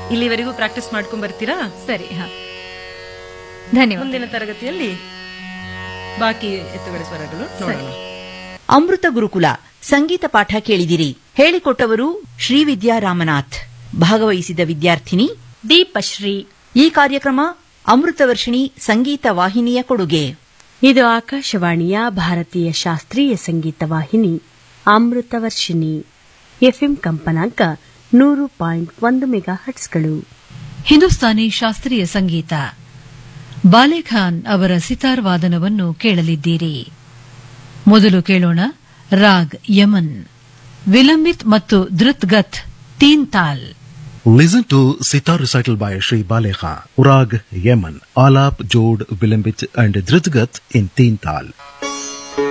ಇಲ್ಲಿವರೆಗೂ ಪ್ರಾಕ್ಟೀಸ್ ಮಾಡ್ಕೊಂಡ್ ಬರ್ತೀರಾ ಸರಿ ಹಾ ಧನ್ಯವಾದ ಮುಂದಿನ ತರಗತಿಯಲ್ಲಿ ಬಾಕಿ ಎತ್ತುಗಳ ಸ್ವರಗಳು ನೋಡೋಣ ಅಮೃತ ಗುರುಕುಲ ಸಂಗೀತ ಪಾಠ ಕೇಳಿದಿರಿ ಹೇಳಿಕೊಟ್ಟವರು ಶ್ರೀವಿದ್ಯಾ ರಾಮನಾಥ್ ಭಾಗವಹಿಸಿದ ವಿದ್ಯಾರ್ಥಿನಿ ದೀಪಶ್ರೀ ಈ ಕಾರ್ಯಕ್ರಮ ಅಮೃತ ವರ್ಷಿಣಿ ಸಂಗೀತ ವಾಹಿನಿಯ ಕೊಡುಗೆ ಇದು ಆಕಾಶವಾಣಿಯ ಭಾರತೀಯ ಶಾಸ್ತ್ರೀಯ ಸಂಗೀತ ವಾಹಿನಿ ಅಮೃತವರ್ಷಿಣಿ ಎಫ್ಎಂ ಕಂಪನಾಂಕ ನೂರು ಪಾಯಿಂಟ್ ಒಂದು ಮೆಗಾ ಹಟ್ಸ್ಗಳು ಹಿಂದೂಸ್ತಾನಿ ಶಾಸ್ತ್ರೀಯ ಸಂಗೀತ ಬಾಲೆಖಾನ್ ಅವರ ಸಿತಾರ್ ವಾದನವನ್ನು ಕೇಳಲಿದ್ದೀರಿ ಮೊದಲು ಕೇಳೋಣ ರಾಗ್ ಯಮನ್ ವಿಲಂಬಿತ್ ಮತ್ತು ಧೃತ್ಗತ್ ತೀನ್ ತಾಲ್ Listen to sitar recital by Sri Balekha, Urag, Yemen, Alap, Jod, Vilambit and Dritgat in Teen Tal.